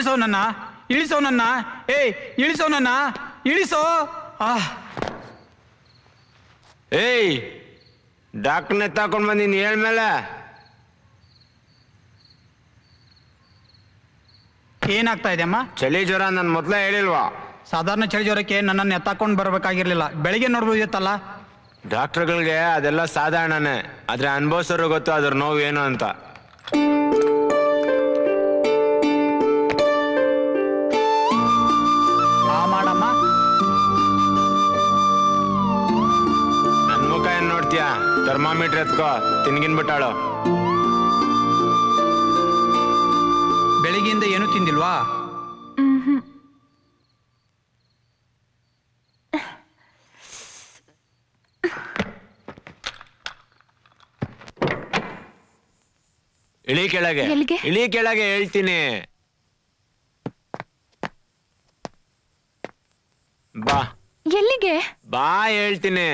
ಇಳಿಸೋ ನನ್ನ ಇಳಿಸೋ ನನ್ನ ಏಯ್ ಇಳಿಸೋ ನನ್ನ ಇಳಿಸೋ ಆ ಏಯ್ ಡಾಕ್ಟರ್ನ ತಗೊಂಡ್ ಬಂದಿನಿ ಹೇಳ್ಮೇಲೆ ಏನಾಗ್ತಾ ಇದೆ ಅಮ್ಮ ಚಳಿ ಜ್ವರ ನನ್ ಮೊದ್ಲೇ ಹೇಳಿಲ್ವಾ ಸಾಧಾರಣ ಚಳಿ ಜ್ವರಕ್ಕೆ ನನ್ನನ್ನು ಎತ್ತಾಕೊಂಡು ಬರ್ಬೇಕಾಗಿರ್ಲಿಲ್ಲ ಬೆಳಿಗ್ಗೆ ನೋಡ್ಬೋದಿತ್ತಲ್ಲ ಡಾಕ್ಟರ್ಗಳಿಗೆ ಅದೆಲ್ಲ ಸಾಧಾರಣನೇ ಆದ್ರೆ ಅನುಭವಿಸೋರು ಗೊತ್ತು ಅದ್ರ ನೋವು ಏನು ಅಂತ ಆ ಮಾಡಮ್ಮ ನನ್ ಮುಖ ಏನ್ ನೋಡ್ತೀಯ ಥರ್ಮಾಮೀಟರ್ ಎತ್ಕೋ ತಿನ್ಗಿನ್ ಬಿಟ್ಟಾಳು ಬೆಳಿಗ್ಗೆಯಿಂದ ಏನು ತಿಂದಿಲ್ವಾ ಇಳಿ ಕೆಳಗೆ ಎಲ್ಲಿಗೆ? ಇಳಿ ಕೆಳಗೆ ಹೇಳ್ತೀನಿ ಬಾ ಎಲ್ಲಿಗೆ ಬಾ ಹೇಳ್ತೀನಿ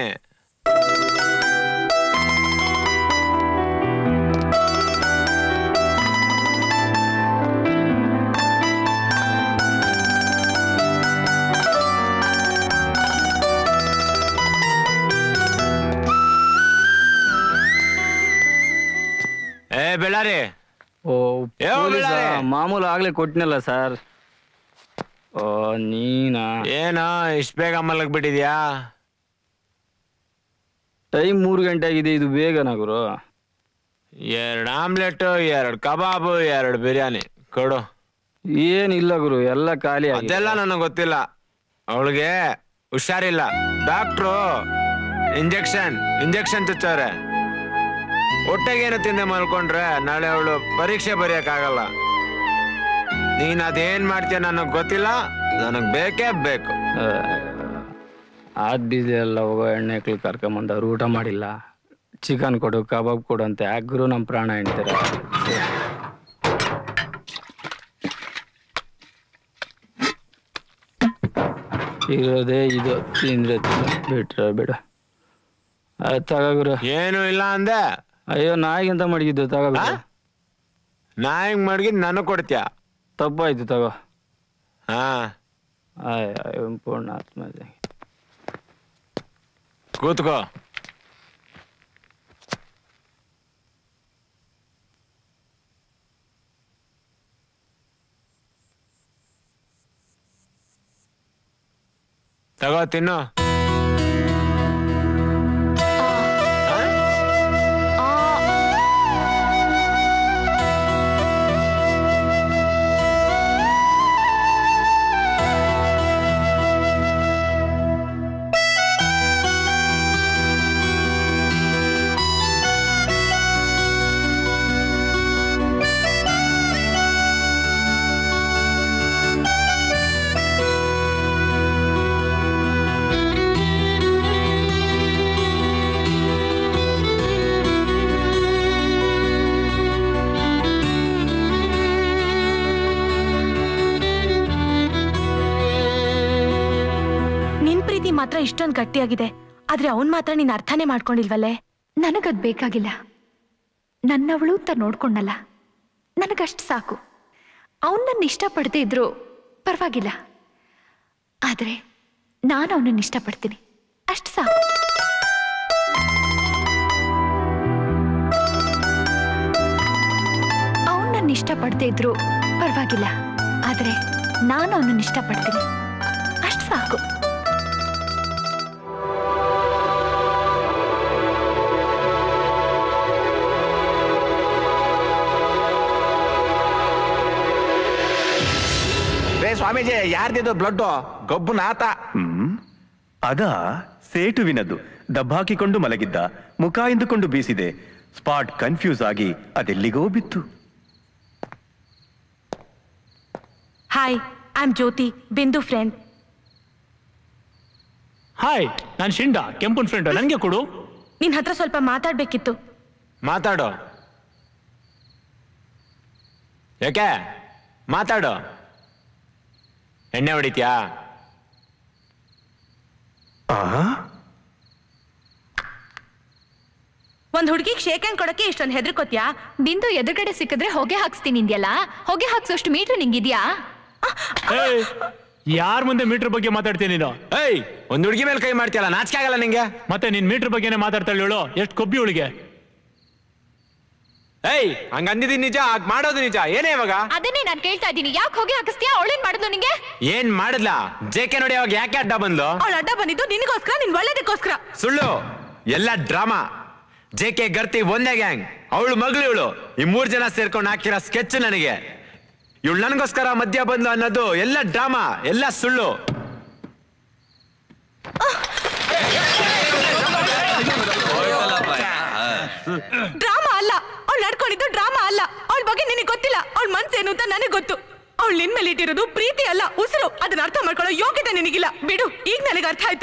ಏ ಬೆಳ್ಳಾರಿ ಓ ಯಾವ ಪೊಲೀಸ ಬೆಳ್ಳಾರಿ? ಮಾಮೂಲು ಆಗ್ಲೇ ಕೊಟ್ನಲ್ಲ ಸರ್ ಓ ನೀನಾ ಏನೋ ಇಷ್ಟ ಬೇಗ ಮಲಗ್ ಬಿಟ್ಟಿದ್ಯಾ ಟೈಮ್ ಮೂರು ಗಂಟೆ ಆಗಿದೆ ಇದು ಬೇಗನಾ ಗುರು ಎರಡ್ ಆಮ್ಲೆಟ್ ಎರಡ್ ಕಬಾಬು ಎರಡ್ ಬಿರಿಯಾನಿ ಕೊಡು ಏನಿಲ್ಲ ಗುರು ಎಲ್ಲ ಖಾಲಿ ಆಗಿದೆ ಅದೆಲ್ಲ ನನಗೆ ಗೊತ್ತಿಲ್ಲ ಅವಳಿಗೆ ಹುಷಾರಿಲ್ಲ ಡಾಕ್ಟ್ರು ಇಂಜೆಕ್ಷನ್ ಇಂಜೆಕ್ಷನ್ ಚುಚ್ಚವ್ರೆ ಹೊಟ್ಟೆಗೇನು ತಿಂದೆ ಮಲ್ಕೊಂಡ್ರೆ ನಾಳೆ ಅವಳು ಪರೀಕ್ಷೆ ಬರೆಯಕ್ಕಾಗಲ್ಲ ನೀನ್ ಅದೇನ್ ಮಾಡ್ತೀಯ ನನಗ್ ಗೊತ್ತಿಲ್ಲ ನನಗ್ ಬೇಕೇ ಬೇಕು ಆದ್ ಬೀದಿ ಎಲ್ಲ ಹೋಗೋ ಎಣ್ಣೆಕ್ಳು ಕರ್ಕೊಂಬಂದವ್ರು ಊಟ ಮಾಡಿಲ್ಲ ಚಿಕನ್ ಕೊಡು ಕಬಾಬ್ ಕೊಡು ಅಂತ ಯಾಕೆ ಗುರು ನಮ್ಮ ಪ್ರಾಣ ಹೇಳ್ತಾರೆ ಇರೋದೇ ಇದು ತಿಂದ್ರೆ ತಿನ್ನು ಬಿಟ್ರೆ ಬಿಡು ಆಯ್ತು ತಗೋ ಗುರು ಏನು ಇಲ್ಲ ಅಂದೆ ಅಯ್ಯೋ ನಾಯಿಗಿಂತ ಮಡಗಿದ್ದು ತಗೋ ಬಿಡು. ನಾ ಹಿಂಗ್ ಮಡ್ಗಿ ನನಗ್ ಕೊಡ್ತೀಯ ತಪ್ಪಾಯ್ತು ತಗೋ ಹಾ ಆಯ್ ಆಯ್ ಪೂರ್ಣ ಆತ್ಮ ಇದೆ. ಕೂತ್ಕೋ ತಗೋ ತಿನ್ನು ನಿನ್ ಪ್ರೀತಿ ಮಾತ್ರ ಇಷ್ಟೊಂದು ಗಟ್ಟಿಯಾಗಿದೆ ಆದ್ರೆ ಅವನ್ ಮಾತ್ರ ನೀನ್ ಅರ್ಥನೇ ಮಾಡ್ಕೊಂಡಿಲ್ವಲ್ಲೇ ನನಗದ್ ಬೇಕಾಗಿಲ್ಲ ನನ್ನವಳು ಅಂತ ನೋಡ್ಕೊಂಡಲ್ಲ ನನಗಷ್ಟು ಸಾಕು ಅವನ್ ನನ್ನ ಇಷ್ಟಪಡದೇ ಇದ್ರು ಪರವಾಗಿಲ್ಲ ಆದ್ರೆ ನಾನು ಅವನನ್ನ ಇಷ್ಟಪಡ್ತೀನಿ ಅಷ್ಟು ಸಾಕು ಅವನ್ ನನ್ನ ಇಷ್ಟಪಡದೇ ಇದ್ರು ಪರವಾಗಿಲ್ಲ ಆದ್ರೆ ನಾನು ಅವನನ್ನ ಇಷ್ಟಪಡ್ತೀನಿ ಅಷ್ಟು ಸಾಕು ರೇ ಸ್ವಾಮೀಜಿ ಯಾರ್ದಿದ್ದು ಬ್ಲಡ್ ಗಬ್ಬು ನಾತ ಹ್ಮ್ ಅದ ಸೇಟುವಿನದ್ದು ದಬ್ಬಾಕಿಕೊಂಡು ಮಲಗಿದ್ದ ಮುಖ ಎಂದುಕೊಂಡು ಬೀಸಿದೆ ಸ್ಪಾಟ್ ಕನ್ಫ್ಯೂಸ್ ಆಗಿ ಅದೆಲ್ಲಿಗೋ ಬಿತ್ತು ಹಾಯ್ ಐ ಆಮ್ ಜ್ಯೋತಿ ಬಿಂದು ಫ್ರೆಂಡ್ ಹಾಯ್ ನಾನು ಶಿಂಡ ಕೆಂಪನ್ ಫ್ರೆಂಡ್ ನನಗೆ ಕೊಡು ನಿನ್ ಹತ್ರ ಸ್ವಲ್ಪ ಮಾತಾಡ್ಬೇಕಿತ್ತು ಮಾತಾಡು ಯಾಕೆ ಮಾತಾಡು ಎಣ್ಣೆ ಹೊಡಿತ್ಯಾ ಒಂದ್ ಹುಡುಗಿಗೆ ಶೇಕ್ ಹ್ಯಾಂಡ್ ಕೊಡಕ್ಕೆ ಇಷ್ಟೊಂದು ಹೆದರ್ಕೋತ್ಯಾ ಬಿಂದು ಎದುರುಗಡೆ ಸಿಕ್ಕಿದ್ರೆ ಹೊಗೆ ಹಾಕ್ಸ್ತೀನಿ ಇಂದ್ಯಲ್ಲ ಹೊಗೆ ಹಾಕ್ಸೋಷ್ಟು ಮೀಟ್ರ್ ನಿಂಗಿದ್ಯಾ ಏಯ್ ಯಾರ ಮುಂದೆ ಮೀಟರ್ ಬಗ್ಗೆ ಮಾತಾಡ್ತೀನಿ ನೀನು ಏಯ್ ಒಂದ್ ಹುಡುಗಿ ಮೇಲೆ ಕೈ ಮಾಡ್ತೀಯಲ್ಲ ನಾಚಿಕೆ ಆಗಲ್ಲ ನಿಂಗೆ ಮತ್ತೆ ನೀನ್ ಮೀಟರ್ ಬಗ್ಗೆನೇ ಮಾತಾಡ್ತಾಳೆ ಹೇಳು ಎಷ್ಟು ಕೊಬ್ಬಿ ಅವಳಿಗೆ ಏಯ್ ಹಂಗ ಅಂದಿದ್ದೀನಿ ನಿಜ ಹಾಗ್ ಮಾಡೋದು ನಿಜ ಏನೇ ಇವಾಗ ಅದನ್ನೇ ನಾನು ಕೇಳ್ತಾ ಇದ್ದೀನಿ ಯಾಕೆ ಹೋಗಿ ಹಾಕಿಸ್ತೀಯಾ ಅವಳೇನ್ ಮಾಡಿದ್ಲು ನಿಂಗೆ ಏನ್ ಮಾಡಿದ್ಲಾ ಜೆ ಕೆ ನೋಡಿ ಅವಾಗ ಯಾಕೆ ಅಡ್ಡ ಬಂದ್ಲು ಅವಳ ಅಡ್ಡ ಬಂದಿದ್ದು ನಿನಗೋಸ್ಕರ ನಿನ್ ಒಳ್ಳೇದಕ್ಕೋಸ್ಕರ ಸುಳ್ಳು ಎಲ್ಲ ಡ್ರಾಮಾ ಜೆ ಕೆ ಗರ್ತಿ ಒಂದೇ ಗ್ಯಾಂಗ್ ಅವಳು ಮಗಳು ಇವಳು ಈ ಮೂರ್ ಜನ ಸೇರ್ಕೊಂಡು ಹಾಕಿರೋ ಸ್ಕೆಚ್ ನನಗೆ ಇವಳು ನನಗೋಸ್ಕರ ಮಧ್ಯ ಬಂದು ಅನ್ನೋದು ಎಲ್ಲ ಡ್ರಾಮಾ ಎಲ್ಲ ಸುಳ್ಳು ಡ್ರಾಮಾ ಅಲ್ಲ ಅವಳು ನಡ್ಕೊಂಡಿದ್ದು ಡ್ರಾಮಾ ಅಲ್ಲ ಅವಳ ಬಗ್ಗೆ ನಿನಗೆ ಗೊತ್ತಿಲ್ಲ ಅವಳ ಮನ್ಸೇನು ಅಂತ ನನಗೆ ಗೊತ್ತು ಅವಳು ನಿನ್ ಮೇಲೆ ಇಟ್ಟಿರೋದು ಪ್ರೀತಿ ಅಲ್ಲ ಉಸಿರು ಅದನ್ನ ಅರ್ಥ ಮಾಡ್ಕೊಳ್ಳೋ ಯೋಗ್ಯತೆ ನಿನಗಿಲ್ಲ ಬಿಡು ಈಗ ನನಗೆ ಅರ್ಥ ಆಯ್ತು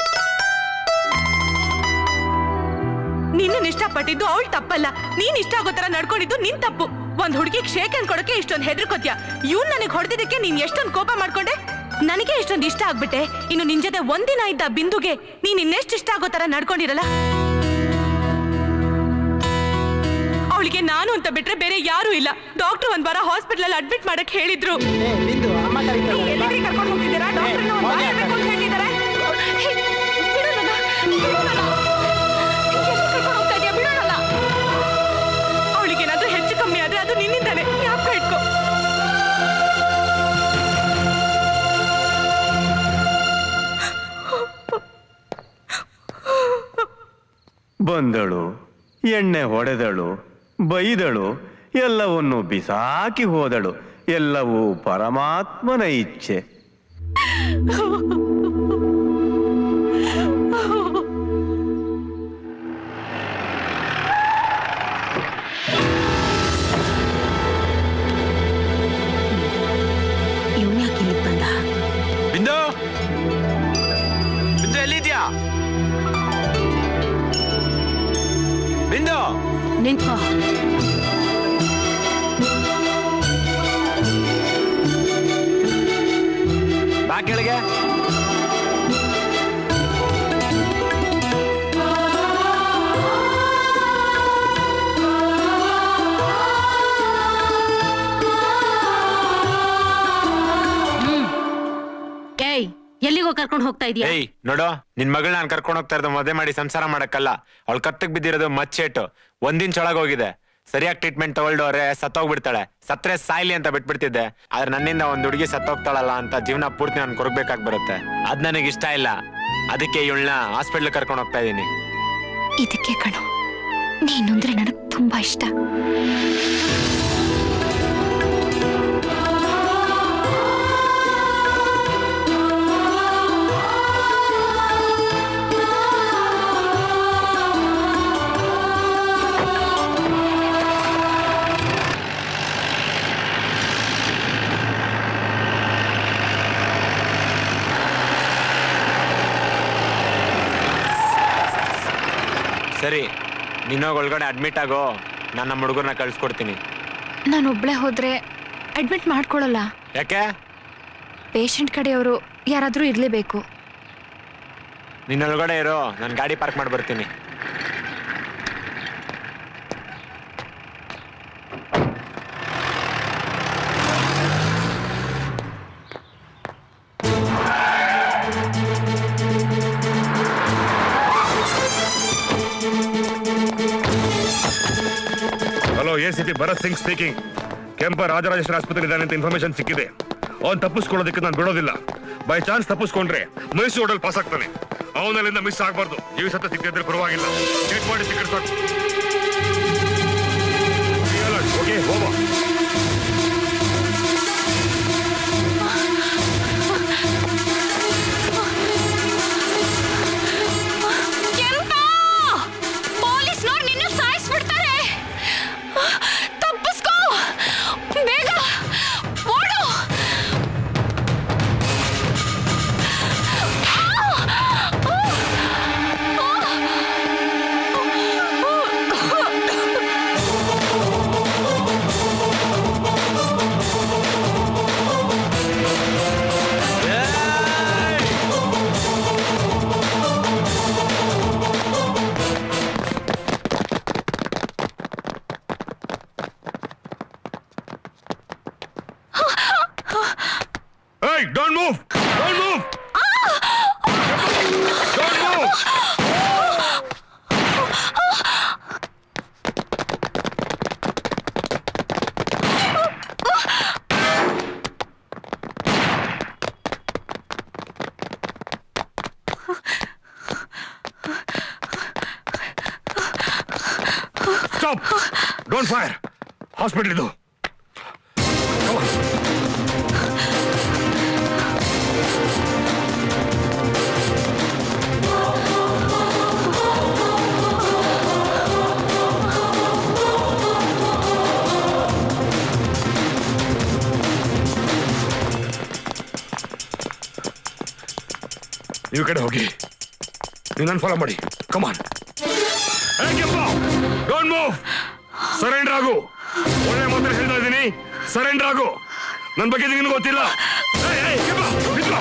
ನಿನ್ನ ಇಷ್ಟಪಟ್ಟಿದ್ದು ಅವಳು ತಪ್ಪಲ್ಲ ನೀನ್ ಇಷ್ಟ ಆಗೋ ತರ ನಡ್ಕೊಂಡಿದ್ದು ನಿನ್ ತಪ್ಪು ಒಂದ್ ಹುಡುಗಿಗೆ ಶೇಕ್ ಹ್ಯಾಂಡ್ ಕೊಡಕ್ಕೆ ಇಷ್ಟೊಂದು ಹೆದರ್ಕೋತ್ಯ ಇವ್ನ್ ನನಗೆ ಹೊಡೆದಿದ್ದಕ್ಕೆ ನೀನ್ ಎಷ್ಟೊಂದು ಕೋಪ ಮಾಡ್ಕೊಂಡೆ ನನಗೆ ಇಷ್ಟೊಂದು ಇಷ್ಟ ಆಗ್ಬಿಟ್ಟೆ ಇನ್ನು ನಿನ್ ಜೊತೆ ಒಂದಿನ ಇದ್ದ ಬಿಂದುಗೆ ನೀನ್ ಇನ್ನೆಷ್ಟು ಇಷ್ಟ ಆಗೋ ತರ ನಡ್ಕೊಂಡಿರಲ್ಲ ಅವಳಿಗೆ ನಾನು ಅಂತ ಬಿಟ್ರೆ ಬೇರೆ ಯಾರು ಇಲ್ಲ ಡಾಕ್ಟರ್ ಒಂದ್ ವಾರ ಹಾಸ್ಪಿಟಲ್ ಅಲ್ಲಿ ಅಡ್ಮಿಟ್ ಮಾಡಕ್ ಹೇಳಿದ್ರು ಎಲ್ಲಿಗೆ ಕರ್ಕೊಂಡು ಹೋಗ್ತಿದ್ದೀರಾ? ಡಾಕ್ಟರ್ನ ಒಂದ್ ವಾರ ಇರ್ಬೇಕು ಅಂತ ಹೇಳಿದ್ದಾರೆ. ಹೇ, ಬಿಡು ನನ್ನ, ಬಿಡು ನನ್ನ. ಎಲ್ಲಿಗೆ ಕರ್ಕೊಂಡು ಹೋಗ್ತಾ ಇದೀಯ? ಬಿಡು ನನ್ನ. ಅವಳಿಗೇನಾದ್ರೂ ಹೆಚ್ಚು ಕಮ್ಮಿ ಆದ್ರೆ ಅದು ನಿನ್ನಿಂದಾನೆ ಜ್ಞಾಪಕ ಇಟ್ಕೋ ಬಂದಳು ಎಣ್ಣೆ ಹೊಡೆದಳು ಬೈದಳು ಎಲ್ಲವನ್ನು ಬಿಸಾಕಿ ಹೋದಳು ಎಲ್ಲವೂ ಪರಮಾತ್ಮನ ಇಚ್ಛೆ ಇವನ್ ಯಾಕೆ ಇಲ್ಲಿಗೆ ಬಂದ ಬಿಂದು ಬಿಂದು ಎಲ್ಲಿದ್ಯಾ ಬಿಂದು ನಿಂತ್ಕೋ ಬಾ ಕೆಳಗೆ ಏಯ್ ಎಲ್ಲಿಗೋ ಕರ್ಕೊಂಡು ಹೋಗ್ತಾ ಇದೀಯ ಏಯ್ ನೋಡು ನಿನ್ ಮಗಳ್ ನಾನ್ ಕರ್ಕೊಂಡ್ ಹೋಗ್ತಾ ಇರೋದು ಮದುವೆ ಮಾಡಿ ಸಂಸಾರ ಮಾಡಕ್ಕಲ್ಲ ಅವಳು ಕತ್ತಕ್ ಬಿದ್ದಿರೋದು ಮಚ್ಚೇಟು ಒಂದಿನ ಚೊಳಗ್ ಹೋಗಿದೆ ಸರಿಯಾಗಿ ಟ್ರೀಟ್ಮೆಂಟ್ ತಗೊಳ್ದವ್ರೆ ಸತ್ತೋಗ್ಬಿಡ್ತಾಳೆ ಸತ್ರೆ ಸಾಯ್ಲಿ ಅಂತ ಬಿಟ್ಬಿಡ್ತಿದ್ದೆ ಆದ್ರೆ ನನ್ನಿಂದ ಒಂದ್ ಹುಡುಗಿ ಸತ್ತೋಗ್ತಾಳಲ್ಲ ಅಂತ ಜೀವನ ಪೂರ್ತಿ ನಾನು ಕೊರಗ್ಬೇಕಾಗ್ ಬರುತ್ತೆ ಅದ್ ನನಗೆ ಇಷ್ಟ ಇಲ್ಲ ಅದಕ್ಕೆ ಇವಳನ್ನ ಹಾಸ್ಪಿಟ್ಲ್ ಕರ್ಕೊಂಡು ಹೋಗ್ತಾ ಇದೀನಿ ಇದಕ್ಕೆ ಕಣು ನೀನು ಅಂದ್ರೆ ನನಗೆ ತುಂಬಾ ಇಷ್ಟ ಸರಿ ನೀನೋಗ್ ಒಳಗಡೆ ಅಡ್ಮಿಟ್ ಆಗೋ ನಾನು ನಮ್ಮ ಹುಡುಗರನ್ನ ಕಳ್ಸ್ಕೊಡ್ತೀನಿ ನಾನು ಒಬ್ಳೆ ಹೋದ್ರೆ ಅಡ್ಮಿಟ್ ಮಾಡ್ಕೊಳ್ಳಲ್ಲ ಯಾಕೆ ಪೇಷಂಟ್ ಕಡೆಯವರು ಯಾರಾದರೂ ಇರಲೇಬೇಕು ನಿನ್ನ ಒಳಗಡೆ ಇರೋ ನಾನು ಗಾಡಿ ಪಾರ್ಕ್ ಮಾಡಿ ಬರ್ತೀನಿ hello A C P Bharat Singh speaking Kempa Rajarajeshwara ಆಸ್ಪತ್ರೆ ಇದ್ದಾನೆ ಅಂತ ಇನ್ಫಾರ್ಮೇಶನ್ ಸಿಕ್ಕಿದೆ ಅವ್ನು ತಪ್ಪಿಸ್ಕೊಳ್ಳೋದಕ್ಕೆ ನಾನು ಬಿಡೋದಿಲ್ಲ ಬೈ ಚಾನ್ಸ್ ತಪ್ಪಿಸ್ಕೊಂಡ್ರೆ ಮೈಸೂರು ರೋಡಲ್ಲಿ ಪಾಸ್ ಆಗ್ತಾನೆ ಅವನಲ್ಲಿಂದ ಮಿಸ್ ಆಗಬಾರ್ದು ಜೀವ ಸತ್ತ ಸಿಕ್ಕಿದ್ರೆ ಪರವಾಗಿಲ್ಲ ಚೆಕ್ ಮಾಡಿ ಸಿಕ್ಕರ್ ಸಾಕು ಓಕೆ ಹೋಗ ಪೊಲೀಸ್ನವ್ರು ನಿನ್ನ ಸಾಯಿಸ್ಬಿಡ್ತಾರೆ ತಪ್ಪಿಸ್ಕೋ ಬೇಗ ಓಡು ಡೋಂಟ್ ಫೈರ್ ಹಾಸ್ಪಿಟಲ್ ಇದು Come on. ನೀವು ಈ ಕಡೆ ಹೋಗಿ ನೀವು ನನ್ನ ಫಾಲೋ ಮಾಡಿ ಕಮಾನ್ ಡೋಂಟ್ ಮೂವ್ ಸರೆಂಡರ್ ಆಗು ಒಳ್ಳೆ ಮಾತ್ರ ಹೇಳ್ತಾ ಇದ್ದೀನಿ ಸರೆಂಡರ್ ಆಗು ನನ್ನ ಬಗ್ಗೆ ನಿನಗೆ ಗೊತ್ತಿಲ್ಲ ಏಯ್, ಏಯ್, ಕೆಂಪ, ನಿಂತ್ಕೋ.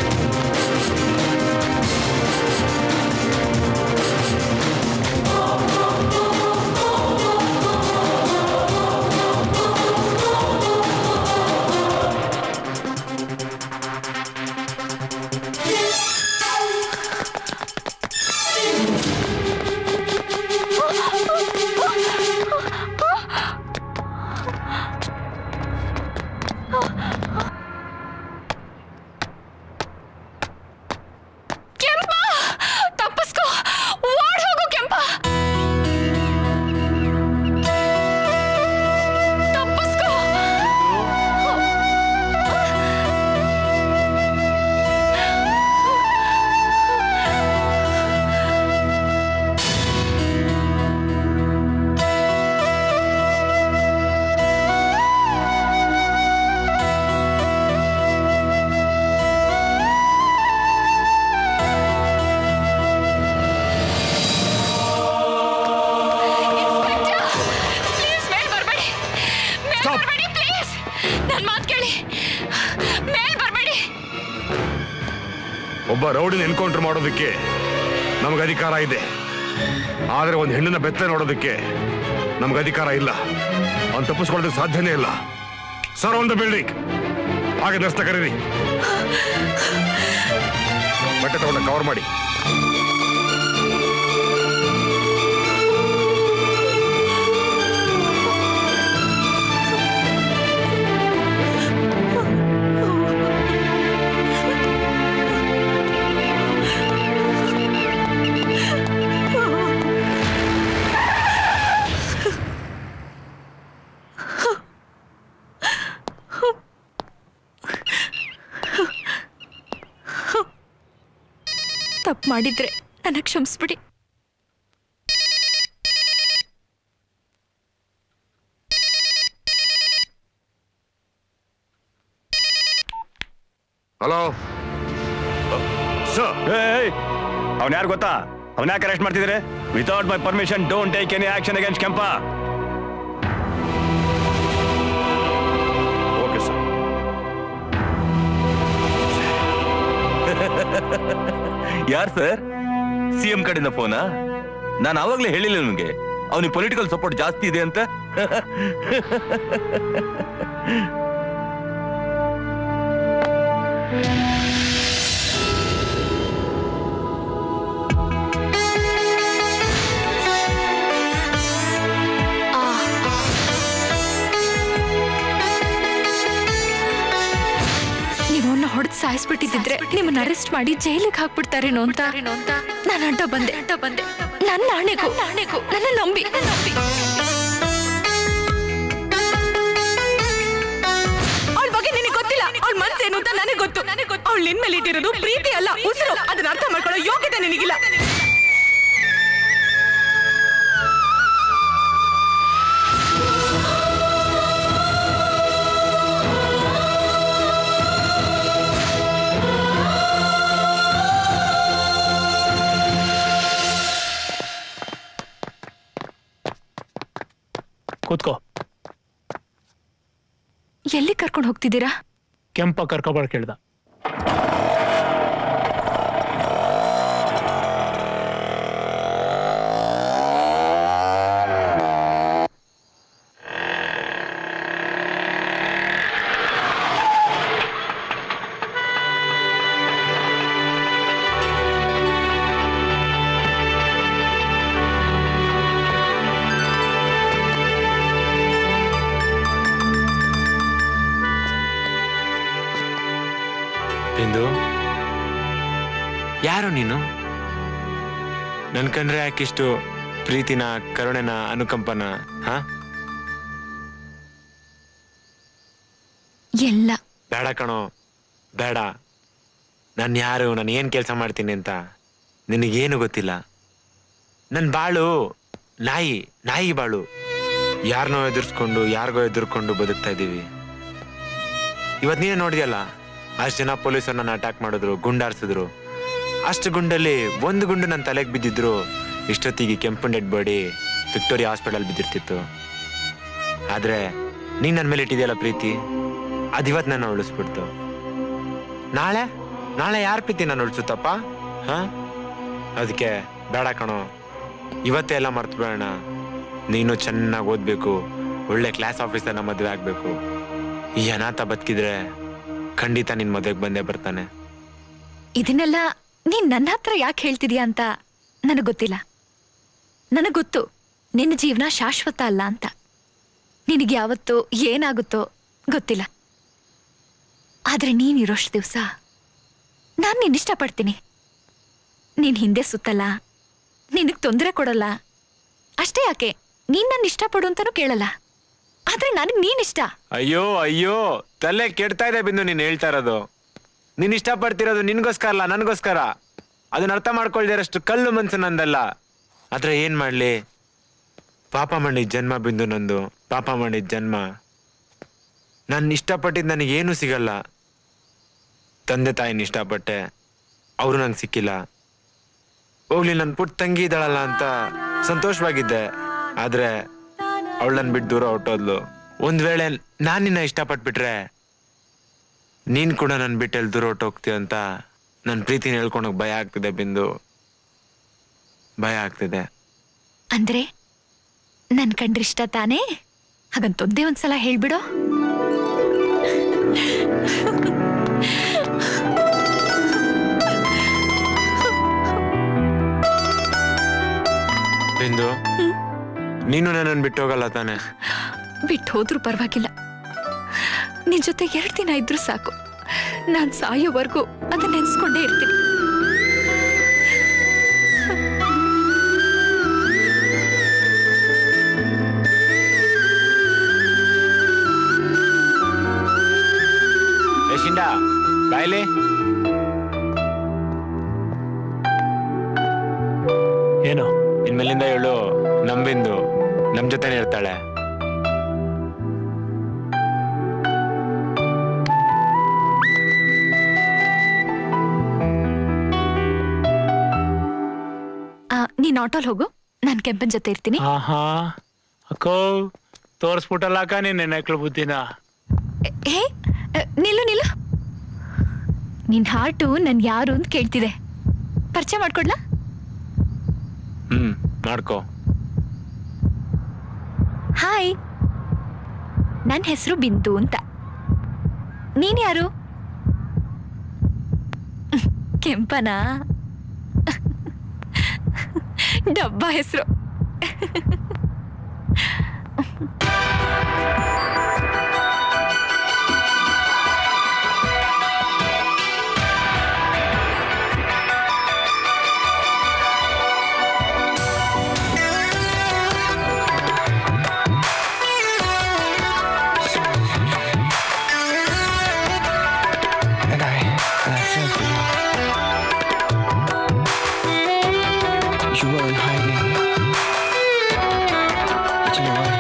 ಕೆಂಪ ತಪ್ಪಿಸ್ಕೋ ಓಡ್ ಹೋಗು ಕೆಂಪ ತಪ್ಪಿಸ್ಕೋ ಪ್ಲೀಸ್ ಮೇಲ್ ಬರಬೇಡಿ ಮೇಲ್ Stop. ಬರಬೇಡಿ ಪ್ಲೀಸ್ ನನ್ನ ಮಾತು ಕೇಳಿ ಮೇಲ್ ಬರಬೇಡಿ ಒಬ್ಬ ರೌಡಿನ ಎನ್ಕೌಂಟರ್ ಮಾಡೋದಕ್ಕೆ ನಮ್ಗೆ ಅಧಿಕಾರ ಇದೆ ಆದ್ರೆ ಒಂದು ಹೆಣ್ಣನ್ನ ಬೆತ್ತ ನೋಡೋದಕ್ಕೆ ನಮ್ಗೆ ಅಧಿಕಾರ ಇಲ್ಲ ಅವ್ನು ತಪ್ಪಿಸ್ಕೊಳ್ಳೋದಕ್ಕೆ ಸಾಧ್ಯನೇ ಇಲ್ಲ ಸರ್ ಆನ್ ದ ಬಿಲ್ಡಿಂಗ್ ಹಾಗೆ ದಸ್ತ ಕರೀರಿ ಬಟ್ಟೆ ತಗೊಂಡ ಕವರ್ ಮಾಡಿ ತಪ್ಪು ಮಾಡಿದ್ರೆ ನನ್ನ ಕ್ಷಮಿಸ್ಬಿಡಿ ಹಲೋ ಸರ್ ಅವನ್ ಯಾರು ಗೊತ್ತಾ ಅವನ್ ಯಾಕೆ ಅರೆಸ್ಟ್ ಮಾಡ್ತಿದ್ರೆ without my permission don't take any action against Kempa okay sir ಯಾರ್ ಸರ್ ಸಿಎಂ ಕಡೆಯಿಂದ ಫೋನಾ ನಾನು ಆವಾಗ್ಲೇ ಹೇಳಿಲ್ಲ ನಿಮಗೆ ಅವನಿಗೆ ಪೊಲಿಟಿಕಲ್ ಸಪೋರ್ಟ್ ಜಾಸ್ತಿ ಇದೆ ಅಂತ ನೀವು ಅವನ್ನ ಹೊಡೆದು ಸಾಯಿಸ್ಬಿಟ್ಟಿದ್ರೆ ನಿಮ್ಮನ್ನ ಅರೆಸ್ಟ್ ಮಾಡಿ ಜೈಲಿಗೆ ಹಾಕ್ಬಿಡ್ತಾರೇನೋ ಅಂತ ನಾನು ಅಡ್ಡ ಬಂದೆ ಅಡ್ಡ ಬಂದೆ ನನ್ನ ಆಣೆಗೂ ಆಣೆಗೂ ನನ್ನ ನಂಬಿ ನಂಬಿ ಅವಳ ಬಗ್ಗೆ ನಿನಗೆ ಗೊತ್ತಿಲ್ಲ ಅವಳ ಮನ್ಸೇನು ಅಂತ ನನಗೆ ಗೊತ್ತು ನನಗೆ ಗೊತ್ತು ಅವಳು ನಿನ್ ಮೇಲೆ ಇಟ್ಟಿರೋದು ಪ್ರೀತಿ ಅಲ್ಲ ಉಸಿರು ಅದನ್ನ ಅರ್ಥ ಮಾಡ್ಕೊಳ್ಳೋ ಯೋಗ್ಯತೆ ನಿನಗಿಲ್ಲ ಕೂತ್ಕೋ ಎಲ್ಲಿ ಕರ್ಕೊಂಡು ಹೋಗ್ತಿದ್ದೀರಾ ಕೆಂಪ ಕರ್ಕೊಬಾರ್ದು ಕೇಳ್ದ ಬಿಂದು ಯಾರು ನೀನು ನನ್ ಕಂಡ್ರೆ ಯಾಕಿಷ್ಟು ಪ್ರೀತಿನ ಕರುಣೆನ ಅನುಕಂಪನ ಹಾ ಎಲ್ಲ ಬೇಡ ಕಣೋ ಬೇಡ ನಾನು ಯಾರು ನಾನು ಏನು ಕೆಲಸ ಮಾಡ್ತೀನಿ ಅಂತ ನಿನಗೇನು ಗೊತ್ತಿಲ್ಲ ನನ್ನ ಬಾಳು ನಾಯಿ ನಾಯಿ ಬಾಳು ಯಾರನ್ನೋ ಎದುರಿಸ್ಕೊಂಡು ಯಾರಿಗೋ ಎದುರ್ಕೊಂಡು ಬದುಕ್ತಾ ಇದ್ದೀವಿ ಇವತ್ತು ನೀನೇ ನೋಡಿದ್ಯಲ್ಲ ಅಷ್ಟು ಜನ ಪೊಲೀಸರು ನನ್ನ ಅಟ್ಯಾಕ್ ಮಾಡಿದ್ರು ಗುಂಡಾರ್ಸಿದ್ರು ಅಷ್ಟು ಗುಂಡಲ್ಲಿ ಒಂದು ಗುಂಡು ನನ್ನ ತಲೆಗೆ ಬಿದ್ದಿದ್ರು ಇಷ್ಟೊತ್ತಿಗೆ Kempu dead body Victoria hospital ಬಿದ್ದಿರ್ತಿತ್ತು ಆದ್ರೆ ನೀನ್ ನನ್ನ ಮೇಲೆ ಇಟ್ಟಿದ್ಯಲ್ಲ ಪ್ರೀತಿ ಅದಿವತ್ ನನ್ನ ಉಳಿಸ್ಬಿಡ್ತು ನಾಳೆ ನಾಳೆ ಯಾರ ಪ್ರೀತಿ ನಾನು ಉಳಿಸುತ್ತಪ್ಪ ಹಾ ಅದಕ್ಕೆ ಬೇಡ ಕಣೋ ಇವತ್ತೇ ಎಲ್ಲ ಮರ್ತು ಬೇಡ ನೀನು ಚೆನ್ನಾಗಿ ಓದ್ಬೇಕು ಒಳ್ಳೆ ಕ್ಲಾಸ್ ಆಫೀಸರ್ನ ಮದುವೆ ಆಗ್ಬೇಕು ಈ ಅನಾಥ ಬದುಕಿದ್ರೆ ಖಂಡಿತ ನಿನ್ ಮದುವೆಗೆ ಬಂದೇ ಬರ್ತಾನೆ ಇದನ್ನೆಲ್ಲ ನೀನ್ ನನ್ನ ಹತ್ರ ಯಾಕೆ ಹೇಳ್ತಿದ್ಯಾ ಅಂತ ನನಗ್ ಗೊತ್ತಿಲ್ಲ ನನಗ್ ಗೊತ್ತು ನಿನ್ನ ಜೀವನ ಶಾಶ್ವತ ಅಲ್ಲ ಅಂತ ನಿನಗೆ ಯಾವತ್ತೋ ಏನಾಗುತ್ತೋ ಗೊತ್ತಿಲ್ಲ ಆದ್ರೆ ನೀನಿರೋಷ್ಟು ದಿವಸ ನಾನು ನಿನ್ನ ಇಷ್ಟಪಡ್ತೀನಿ ನೀನ್ ಹಿಂದೆ ಸುತ್ತಲ್ಲ ನಿನಗ್ ತೊಂದರೆ ಕೊಡಲ್ಲ ಅಷ್ಟೇ ಯಾಕೆ ನೀನ್ ನನ್ನ ಇಷ್ಟಪಡು ಅಂತಾನೂ ಕೇಳಲ್ಲ ಆದ್ರೆ ನನಗ್ ನೀನ್ ಇಷ್ಟ ಅಯ್ಯೋ ಅಯ್ಯೋ ತಲೆ ಕೆಡ್ತಾ ಇದೆ ಬಿಂದು ನೀನ್ ಹೇಳ್ತಾ ಇರೋದು ನೀನ್ ಇಷ್ಟಪಡ್ತಿರೋದು ನಿನ್ಗೋಸ್ಕರ ಅಲ್ಲ ನನ್ಗೋಸ್ಕರ ಅದನ್ನ ಅರ್ಥ ಮಾಡ್ಕೊಳ್ದಿರಷ್ಟು ಕಲ್ಲು ಮನ್ಸು ನಂದಲ್ಲ ಆದ್ರೆ ಏನ್ ಮಾಡ್ಲಿ ಪಾಪ ಮಾಡಿದ ಜನ್ಮ ಬಿಂದು ನಂದು ಪಾಪ ಮಾಡಿದ ಜನ್ಮ ನಾನು ಇಷ್ಟಪಟ್ಟಿದ್ ನನಗೇನು ಸಿಗಲ್ಲ ತಂದೆ ತಾಯಿನ ಇಷ್ಟಪಟ್ಟೆ ಅವರು ನಂಗೆ ಸಿಕ್ಕಿಲ್ಲ ಹೋಗ್ಲಿ ನನ್ ಪುಟ್ಟ ತಂಗಿ ಇದ್ದಾಳಲ್ಲ ಅಂತ ಸಂತೋಷವಾಗಿದ್ದೆ ಆದ್ರೆ ಅವಳನ್ನ ಬಿಟ್ಟು ದೂರ ಹೊಟ್ಟೋದ್ಲು ಒಂದ್ ವೇಳೆ ನಾನ್ ನಿನ್ನ ಇಷ್ಟಪಟ್ಬಿಟ್ರೆ ನೀನ್ ಕೂಡ ನನ್ ಬಿಟ್ಟು ಎಲ್ಲಿ ದೂರ ಹೊಟ್ಟೋಗ್ತೀಯ ಅಂತ ನನ್ ಪ್ರೀತಿನ ಹೇಳ್ಕೊಳಕ್ ಭಯ ಆಗ್ತಿದೆ ಬಿಂದು ಭಯ ಆಗ್ತಿದೆ ಅಂದ್ರೆ ನನ್ ಕಂಡ್ರಿಷ್ಟ ತಾನೇ ಹಾಗಂತ ಒಂದೇ ಒಂದ್ಸಲ ಹೇಳ್ಬಿಡೋ ಬಿಂದು ನೀನು ನನ್ನನ್ನು ಬಿಟ್ಟು ಹೋಗಲ್ಲ ತಾನೆ ಬಿಟ್ಟು ಹೋದ್ರೂ ಪರವಾಗಿಲ್ಲ ನಿನ್ ಜೊತೆ ಎರಡು ದಿನ ಇದ್ರೂ ಸಾಕು ನಾನ್ ಸಾಯೋವರೆಗೂ ಅದನ್ನ ನೆನ್ಸ್ಕೊಂಡೇ ಇರ್ತೀನಿ ಯಶಿಂಡ ಬಾಯ್ಲಿ ಏನು ಇನ್ಮೇಲಿಂದ ಹೇಳು ನಂಬಿಂದು ನಮ್ ಜೊತೆನೆ ಇರ್ತಾಳೆ ಆ, ನೀನ್ ಆಟೋಲ್ ಹೋಗು ನಾನ್ ಕೆಂಪನ್ ಜೊತೆ ಇರ್ತೀನಿ ಆಹಾ ಅಕ್ಕೋ ತೋರ್ಸ್ಬಿಟ್ಟಲ್ಲ ಅಕ್ಕ ನಿನ್ನ ನೆಕ್ಳು ಬುದ್ಧಿನ ಹೇ ಅ, ನಿಲ್ಲು ನಿಲ್ಲು ನಿನ್ ಹಾರ್ಟು ನನ್ ಯಾರು ಅಂತ ಕೇಳ್ತಿದೆ ಪರಿಚಯ ಮಾಡ್ಕೊಡ್ಲಾ ಹ್ಮ್ ಮಾಡ್ಕೋ ಹಾಯ್ ನನ್ನ ಹೆಸರು ಬಿಂದು ಅಂತ ನೀನ್ ಯಾರು ಕೆಂಪನಾ ಡಬ್ಬ ಹೆಸರು And I, and I fell for you. You were in hiding. But you know what?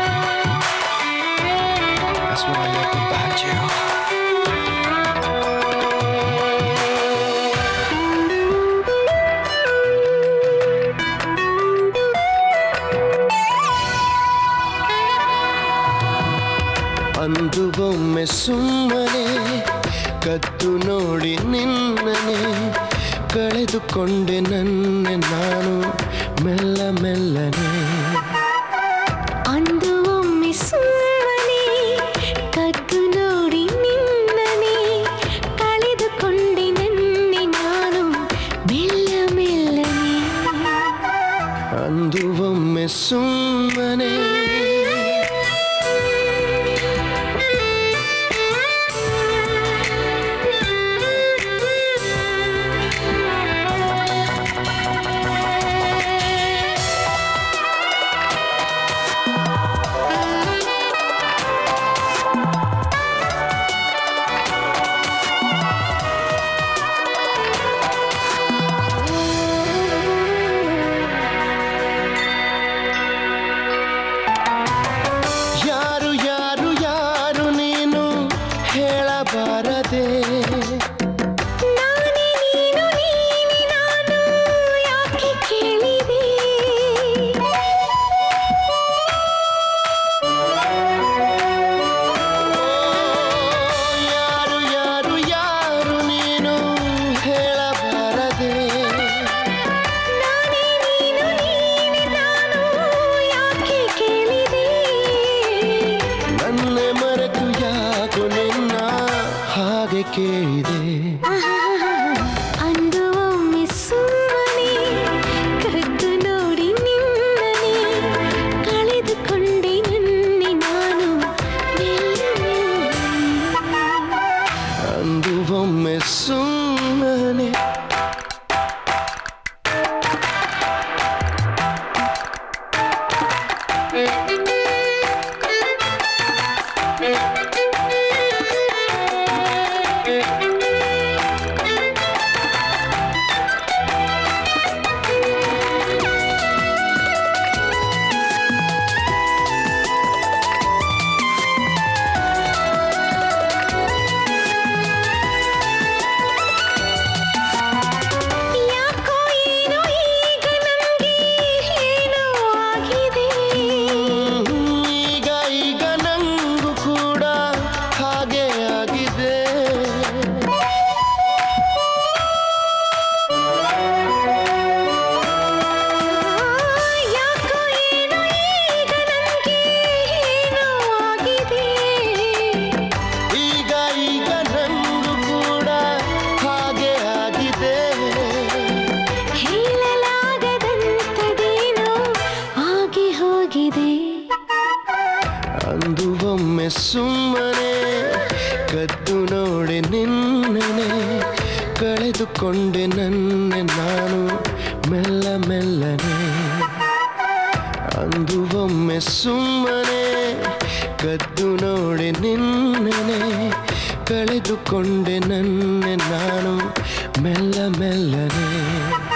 That's what I love about you. ಅಂದು ಒಮ್ಮೆ ಸುಮ್ಮನೆ ಕದ್ದು ನೋಡಿ ನಿನ್ನನೆ ಕಳೆದುಕೊಂಡೆ ನನ್ನೆ ನಾನು ಮೆಲ್ಲ ಮೆಲ್ಲನೆ ಅಂದು ಒಮ್ಮೆ ಸುಮ್ಮನೆ ಕದ್ದು ನೋಡಿ ನಿನ್ನನೆ ಕಳೆದುಕೊಂಡೆ ನನ್ನೆ ನಾನು ಮೆಲ್ಲ ಮೆಲ್ಲನೆ ಅಂದು ಒಮ್ಮೆ ಸುಮ್ಮನೆ ಹಾಗೆ ಕೇಳಿದೆ ಅಂದು ಒಮ್ಮೆ ಸುಮ್ಮನೆ ಕದ್ದು ನೋಡಿ ನಿನ್ನನೆ ಕಳೆದುಕೊಂಡೆ ನನ್ನೆ ನಾನು ಮೆಲ್ಲ ಅಂದು ಒಮ್ಮೆ ಸುಮ್ಮನೆ ಯಾಕೋ ಏನೋ ಈಗ ನಂಗೆ ಏನೋ ಆಗಿದೆ ಈಗ ಈಗ ನಂಗೂ ಕೂಡ ಹಾಗೆ ಆಗಿದೆ ಯಾಕೋ ಏನೋ ಈಗ ನಂಗೆ ಏನೋ ಆಗಿದೆ ಈಗ ಈಗ ನಂಗೂ ಕೂಡ ಹಾಗೆ ಆಗಿದೆ ಹೇಳಲಾಗದಂಥದೇನೋ ಆಗಿ ಹೋಗಿದೆ ಅಂದು ಒಮ್ಮೆ ಸುಮ್ಮನೆ ಕದ್ದು ನೋಡಿ ನಿನ್ನನೆ ಕಳೆದುಕೊಂಡೆ ನನ್ನೆ ನಾನು ಮೆಲ್ಲ ಮೆಲ್ಲನೆ ಅಂದು ಒಮ್ಮೆ ಸುಮ್ಮನೆ ಕದ್ದು ನೋಡಿ ನಿನ್ನನೆ ಕಳೆದುಕೊಂಡೆ ನನ್ನೆ ನಾನು ಮೆಲ್ಲ ಮೆಲ್ಲನೆ